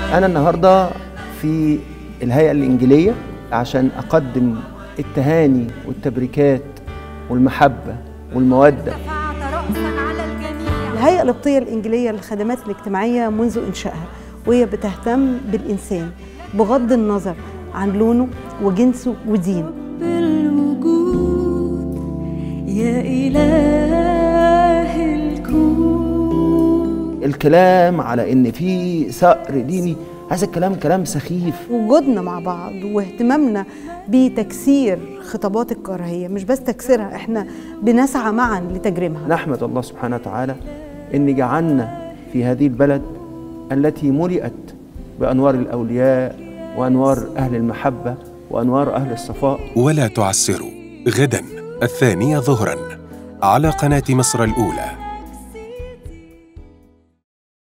أنا النهاردة في الهيئة الإنجيلية عشان أقدم التهاني والتبريكات والمحبة والمودة الهيئة القبطية الإنجيلية للخدمات الاجتماعية منذ إنشائها وهي بتهتم بالإنسان بغض النظر عن لونه وجنسه ودينه بالوجود يا إله الكون الكلام على إن في ثأر ديني هذا الكلام كلام سخيف وجودنا مع بعض واهتمامنا بتكسير خطابات الكراهية مش بس تكسيرها احنا بنسعى معا لتجريمها نحمد الله سبحانه وتعالى إن جعلنا في هذه البلد التي ملئت بأنوار الأولياء وأنوار أهل المحبة وأنوار أهل الصفاء ولا تعسروا غدا الثانية ظهرا على قناة مصر الأولى